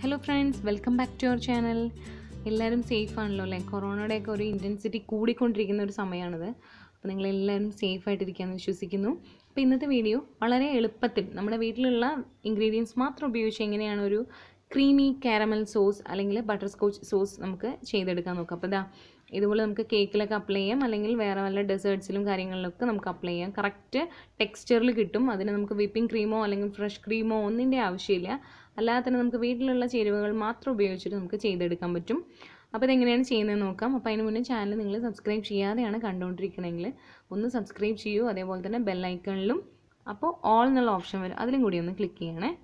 hello friends welcome back to our channel എല്ലാവരും safe ആണല്ലോ അല്ലേ കൊറോണയുടെയൊക്കെ ഒരു ഇൻറ്റൻസിറ്റി കൂടിക്കൊണ്ടിരിക്കുന്ന ഒരു സമയമാണിത് അപ്പോൾ നിങ്ങളെല്ലാവരും സേഫ് ആയിട്ടിരിക്കാമെന്ന് വിശ്വസിക്കുന്നു അപ്പോൾ ഇന്നത്തെ വീഡിയോ വളരെ എളുപ്പത്തിൽ നമ്മുടെ വീട്ടിലുള്ള ഇൻഗ്രീഡിയൻസ് മാത്രം ഉപയോഗിച്ച് എങ്ങനെയാണ് ഒരു ക്രീമി കാരമൽ സോസ് അല്ലെങ്കിൽ ബട്ടർ സ്കോച്ച് സോസ് നമുക്ക് ചെയ്തെടുക്കാൻ നോക്കാം അപ്പോൾ ഇതാ ഇതുപോലെ നമുക്ക് കേക്കിലൊക്കെ അപ്ലൈ ചെയ്യാം അല്ലെങ്കിൽ വേറെ വല്ല ഡെസേർട്സിലും കാര്യങ്ങളിലൊക്കെ നമുക്ക് അപ്ലൈ ചെയ്യാം കറക്റ്റ് ടെക്സ്ചറിൽ കിട്ടും അതിന് നമുക്ക് വിപ്പിംഗ് ക്രീമോ അല്ലെങ്കിൽ ഫ്രഷ് ക്രീമോ ഒന്നിൻ്റെ ആവശ്യമില്ല അല്ലാതെ തന്നെ നമുക്ക് വീട്ടിലുള്ള ചേരുവകൾ മാത്രം ഉപയോഗിച്ചിട്ട് നമുക്ക് ചെയ്തെടുക്കാൻ പറ്റും അപ്പോൾ ഇതെങ്ങനെയാണ് ചെയ്യുന്നത് നോക്കാം അപ്പോൾ അതിന് മുന്നേ ചാനൽ നിങ്ങൾ സബ്സ്ക്രൈബ് ചെയ്യാതെയാണ് കണ്ടുകൊണ്ടിരിക്കണമെങ്കിൽ ഒന്ന് സബ്സ്ക്രൈബ് ചെയ്യൂ അതേപോലെ തന്നെ ബെല്ലൈക്കണിലും അപ്പോൾ ഓൾ എന്നുള്ള ഓപ്ഷൻ വരും അതിലും കൂടി ഒന്ന് ക്ലിക്ക് ചെയ്യണേ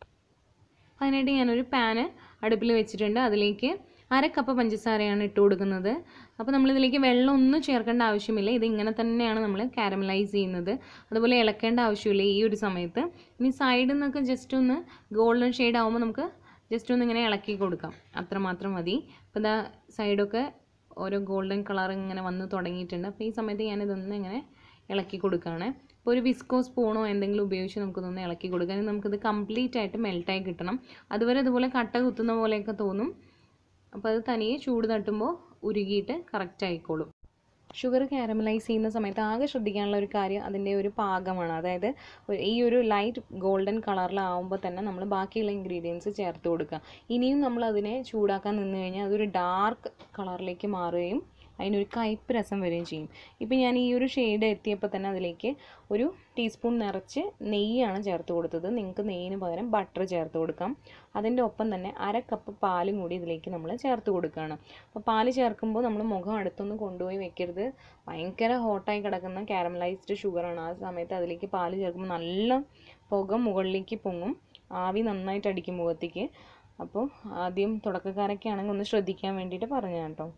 അതിനായിട്ട് ഞാനൊരു പാന് അടുപ്പിൽ വെച്ചിട്ടുണ്ട് അതിലേക്ക് അര കപ്പ് പഞ്ചസാരയാണ് ഇട്ട് കൊടുക്കുന്നത് അപ്പോൾ നമ്മളിതിലേക്ക് വെള്ളം ഒന്നും ചേർക്കേണ്ട ആവശ്യമില്ല ഇത് ഇങ്ങനെ തന്നെയാണ് നമ്മൾ കാരമലൈസ് ചെയ്യുന്നത് അതുപോലെ ഇളക്കേണ്ട ആവശ്യമില്ല ഈ ഒരു സമയത്ത് ഇനി സൈഡിൽ നിന്നൊക്കെ ജസ്റ്റ് ഒന്ന് ഗോൾഡൻ ഷെയ്ഡ് ആകുമ്പോൾ നമുക്ക് ജസ്റ്റ് ഒന്ന് ഇങ്ങനെ ഇളക്കി കൊടുക്കാം അത്രമാത്രം മതി അപ്പോൾ ഇതാ സൈഡൊക്കെ ഓരോ ഗോൾഡൻ കളർ ഇങ്ങനെ വന്ന് തുടങ്ങിയിട്ടുണ്ട് അപ്പോൾ ഈ സമയത്ത് ഞാനിതൊന്ന് ഇങ്ങനെ ഇളക്കി കൊടുക്കുകയാണ് ഇപ്പോൾ ഒരു വിസ്കോ സ്പൂണോ എന്തെങ്കിലും ഉപയോഗിച്ച് നമുക്കിതൊന്ന് ഇളക്കി കൊടുക്കാം ഇനി നമുക്കിത് കംപ്ലീറ്റ് ആയിട്ട് മെൽട്ടായി കിട്ടണം അതുവരെ ഇതുപോലെ കട്ട കുത്തുന്ന പോലെയൊക്കെ തോന്നും അപ്പോൾ അത് തനിയെ ചൂട് തട്ടുമ്പോൾ ഉരുകിയിട്ട് കറക്റ്റ് ആയിക്കോളും ഷുഗർ കാരമലൈസ് ചെയ്യുന്ന സമയത്ത് ആകെ ശ്രദ്ധിക്കാനുള്ള ഒരു കാര്യം അതിൻ്റെ ഒരു പാകമാണ് അതായത് ഈ ഒരു ലൈറ്റ് ഗോൾഡൻ കളറിലാവുമ്പോൾ തന്നെ നമ്മൾ ബാക്കിയുള്ള ഇൻഗ്രീഡിയൻസ് ചേർത്ത് കൊടുക്കുക ഇനിയും നമ്മൾ അതിനെ ചൂടാക്കാൻ നിന്ന് കഴിഞ്ഞാൽ അതൊരു ഡാർക്ക് കളറിലേക്ക് മാറുകയും അതിനൊരു കയ്പ്പ് രസം വരികയും ചെയ്യും ഇപ്പം ഞാൻ ഈ ഒരു ഷെയ്ഡ് എത്തിയപ്പോൾ തന്നെ അതിലേക്ക് ഒരു ടീസ്പൂൺ നിറച്ച് നെയ്യാണ് ചേർത്ത് കൊടുത്തത് നിങ്ങൾക്ക് നെയ്യിന് പകരം ബട്ടർ ചേർത്ത് കൊടുക്കാം അതിൻ്റെ ഒപ്പം തന്നെ അര കപ്പ് പാലും കൂടി ഇതിലേക്ക് നമ്മൾ ചേർത്ത് കൊടുക്കുകയാണ് അപ്പോൾ പാല് ചേർക്കുമ്പോൾ നമ്മൾ മുഖം അടുത്തൊന്നും കൊണ്ടുപോയി വെക്കരുത് ഭയങ്കര ഹോട്ടായി കിടക്കുന്ന കാരമലൈസ്ഡ് ഷുഗറാണ് ആ സമയത്ത് അതിലേക്ക് പാല് ചേർക്കുമ്പോൾ നല്ല പുക മുകളിലേക്ക് പൊങ്ങും ആവി നന്നായിട്ട് അടിക്കും മുഖത്തേക്ക് അപ്പോൾ ആദ്യം തുടക്കക്കാരൊക്കെ ആണെങ്കിൽ ഒന്ന് ശ്രദ്ധിക്കാൻ വേണ്ടിയിട്ട് പറഞ്ഞതാണ് കേട്ടോ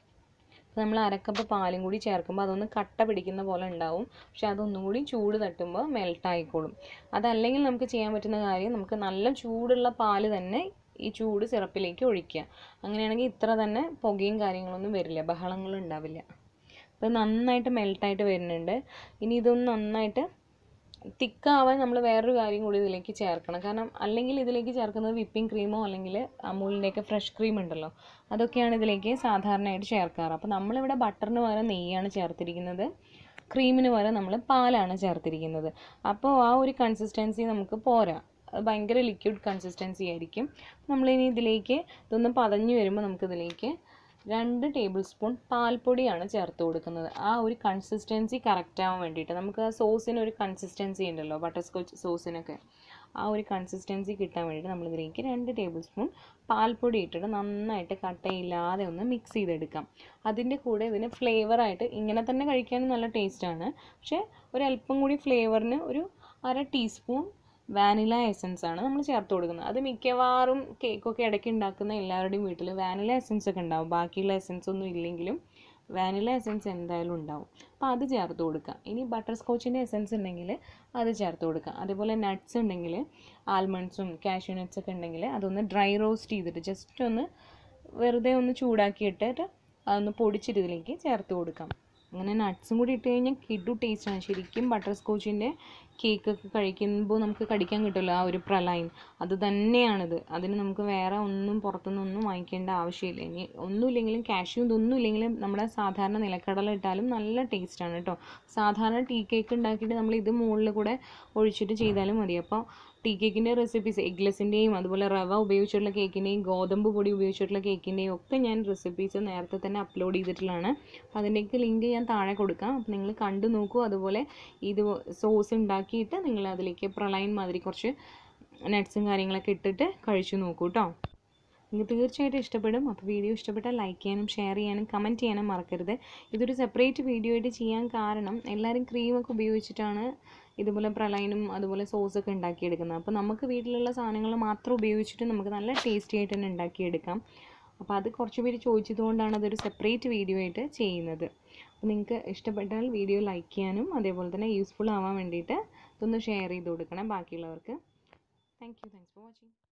അപ്പോൾ നമ്മൾ അരക്കപ്പ് പാലും കൂടി ചേർക്കുമ്പോൾ അതൊന്ന് കട്ട പിടിക്കുന്ന പോലെ ഉണ്ടാവും പക്ഷെ അതൊന്നും കൂടി ചൂട് തട്ടുമ്പോൾ മെൽട്ട് ആയിക്കോളും അതല്ലെങ്കിൽ നമുക്ക് ചെയ്യാൻ പറ്റുന്ന കാര്യം നമുക്ക് നല്ല ചൂടുള്ള പാല് തന്നെ ഈ ചൂട് സിറപ്പിലേക്ക് ഒഴിക്കുക അങ്ങനെയാണെങ്കിൽ ഇത്ര തന്നെ പുകയും കാര്യങ്ങളൊന്നും വരില്ല ബഹളങ്ങളും ഉണ്ടാവില്ല അപ്പോൾ നന്നായിട്ട് മെൽട്ടായിട്ട് വരുന്നുണ്ട് ഇനി ഇതൊന്ന് നന്നായിട്ട് തിക്കാവാൻ നമ്മൾ വേറൊരു കാര്യം കൂടി ഇതിലേക്ക് ചേർക്കണം കാരണം അല്ലെങ്കിൽ ഇതിലേക്ക് ചേർക്കുന്നത് വിപ്പിംഗ് ക്രീമോ അല്ലെങ്കിൽ അമൂലിൻ്റെയൊക്കെ ഫ്രഷ് ക്രീം ഉണ്ടല്ലോ അതൊക്കെയാണ് ഇതിലേക്ക് സാധാരണയായിട്ട് ചേർക്കാറ് അപ്പോൾ നമ്മളിവിടെ ബട്ടറിന് പകരം നെയ്യാണ് ചേർത്തിരിക്കുന്നത് ക്രീമിന് പകരം നമ്മൾ പാലാണ് ചേർത്തിരിക്കുന്നത് അപ്പോൾ ആ ഒരു കൺസിസ്റ്റൻസി നമുക്ക് പോരാ അത് ഭയങ്കര ലിക്വിഡ് കൺസിസ്റ്റൻസി ആയിരിക്കും നമ്മളിനി ഇതിലേക്ക് ഇതൊന്ന് പതഞ്ഞ് വരുമ്പോൾ നമുക്കിതിലേക്ക് രണ്ട് ടേബിൾ സ്പൂൺ പാൽപ്പൊടിയാണ് ചേർത്ത് കൊടുക്കുന്നത് ആ ഒരു കൺസിസ്റ്റൻസി കറക്റ്റ് ആവാൻ വേണ്ടിയിട്ട് നമുക്ക് ആ സോസിന് ഒരു കൺസിസ്റ്റൻസി ഉണ്ടല്ലോ ബട്ടർ സ്കോച്ച് സോസിനൊക്കെ ആ ഒരു കൺസിസ്റ്റൻസി കിട്ടാൻ വേണ്ടിയിട്ട് നമ്മളിതിലേക്ക് രണ്ട് ടേബിൾ സ്പൂൺ പാൽപ്പൊടി ഇട്ടിട്ട് നന്നായിട്ട് കട്ടയില്ലാതെ ഒന്ന് മിക്സ് ചെയ്തെടുക്കാം അതിൻ്റെ കൂടെ ഇതിന് ഫ്ലേവറായിട്ട് ഇങ്ങനെ തന്നെ കഴിക്കാനും നല്ല ടേസ്റ്റാണ് പക്ഷേ ഒരല്പം കൂടി ഫ്ലേവറിന് ഒരു അര ടീസ്പൂൺ വാനില എസൻസ് ആണ് നമ്മൾ ചേർത്ത് കൊടുക്കുന്നത് അത് മിക്കവാറും കേക്കൊക്കെ ഇടയ്ക്ക് ഉണ്ടാക്കുന്ന എല്ലാവരുടെയും വീട്ടിൽ വാനില എസൻസ് ഒക്കെ ഉണ്ടാവും ബാക്കിയുള്ള എസൻസ് ഒന്നും ഇല്ലെങ്കിലും വാനില എസൻസ് എന്തായാലും ഉണ്ടാവും അപ്പോൾ അത് ചേർത്ത് കൊടുക്കുക ഇനി ബട്ടർ സ്കോച്ചിൻ്റെ എസൻസ് ഉണ്ടെങ്കിൽ അത് ചേർത്ത് കൊടുക്കുക അതേപോലെ നട്ട്സ് ഉണ്ടെങ്കിൽ ആൽമണ്ട്സും കാഷ്യൂ നട്ട്സ് ഒക്കെ ഉണ്ടെങ്കിൽ അതൊന്ന് ഡ്രൈ റോസ്റ്റ് ചെയ്തിട്ട് ജസ്റ്റ് ഒന്ന് വെറുതെ ഒന്ന് ചൂടാക്കി ഇട്ടിട്ട് അതൊന്ന് പൊടിച്ചിട്ട് ഇതിലേക്ക് ചേർത്ത് കൊടുക്കാം അങ്ങനെ നട്ട്സും കൂടി ഇട്ട് കഴിഞ്ഞാൽ കിഡു ടേസ്റ്റാണ് ശരിക്കും ബട്ടർ സ്കോച്ചിൻ്റെ കേക്കൊക്കെ കഴിക്കുമ്പോൾ നമുക്ക് കടിക്കാൻ കിട്ടുമല്ലോ ആ ഒരു പ്രലൈൻ അത് തന്നെയാണിത് അതിന് നമുക്ക് വേറെ ഒന്നും പുറത്തുനിന്നൊന്നും വാങ്ങിക്കേണ്ട ആവശ്യമില്ല ഇനി ഒന്നുമില്ലെങ്കിലും കാഷ്യൂ ഇതൊന്നും ഇല്ലെങ്കിലും നമ്മുടെ സാധാരണ നിലക്കടല ഇട്ടാലും നല്ല ടേസ്റ്റാണ് കേട്ടോ സാധാരണ ടീ കേക്ക് ഉണ്ടാക്കിയിട്ട് നമ്മൾ ഇത് മുകളിൽ കൂടെ ഒഴിച്ചിട്ട് ചെയ്താലും മതി അപ്പോൾ ടീ കേക്കിൻ്റെ റെസിപ്പീസ് എഗ്ലെസിൻ്റെയും അതുപോലെ റവ ഉപയോഗിച്ചിട്ടുള്ള കേക്കിൻ്റെയും ഗോതമ്പ് പൊടി ഉപയോഗിച്ചിട്ടുള്ള കേക്കിൻ്റെയും ഒക്കെ ഞാൻ റെസിപ്പീസ് നേരത്തെ തന്നെ അപ്ലോഡ് ചെയ്തിട്ടുള്ളതാണ് അപ്പോൾ അതിൻ്റെയൊക്കെ ലിങ്ക് ഞാൻ താഴെ കൊടുക്കാം അപ്പോൾ നിങ്ങൾ കണ്ടു നോക്കൂ അതുപോലെ ഇത് സോസ് ഉണ്ടാക്കിയിട്ട് നിങ്ങൾ അതിലേക്ക് പ്രളയൻ മാതിരി കുറച്ച് നട്ട്സും കാര്യങ്ങളൊക്കെ ഇട്ടിട്ട് കഴിച്ചു നോക്കൂ കേട്ടോ നിങ്ങൾക്ക് തീർച്ചയായിട്ടും ഇഷ്ടപ്പെടും അപ്പോൾ വീഡിയോ ഇഷ്ടപ്പെട്ടാൽ ലൈക്ക് ചെയ്യാനും ഷെയർ ചെയ്യാനും കമൻറ്റ് ചെയ്യാനും മറക്കരുത് ഇതൊരു സെപ്പറേറ്റ് വീഡിയോ ആയിട്ട് ചെയ്യാൻ കാരണം എല്ലാവരും ക്രീമൊക്കെ ഉപയോഗിച്ചിട്ടാണ് ഇതുപോലെ പ്രളയനും അതുപോലെ സോസൊക്കെ ഉണ്ടാക്കിയെടുക്കുന്നത് അപ്പോൾ നമുക്ക് വീട്ടിലുള്ള സാധനങ്ങൾ മാത്രം ഉപയോഗിച്ചിട്ട് നമുക്ക് നല്ല ടേസ്റ്റി ആയിട്ട് തന്നെ ഉണ്ടാക്കിയെടുക്കാം അപ്പോൾ അത് കുറച്ച് പേര് ചോദിച്ചതുകൊണ്ടാണ് അതൊരു സെപ്പറേറ്റ് വീഡിയോ ആയിട്ട് ചെയ്യുന്നത് അപ്പോൾ നിങ്ങൾക്ക് ഇഷ്ടപ്പെട്ടാൽ വീഡിയോ ലൈക്ക് ചെയ്യാനും അതേപോലെ തന്നെ യൂസ്ഫുൾ ആവാൻ വേണ്ടിയിട്ട് ഇതൊന്ന് ഷെയർ ചെയ്ത് കൊടുക്കണം ബാക്കിയുള്ളവർക്ക് thank you thanks for watching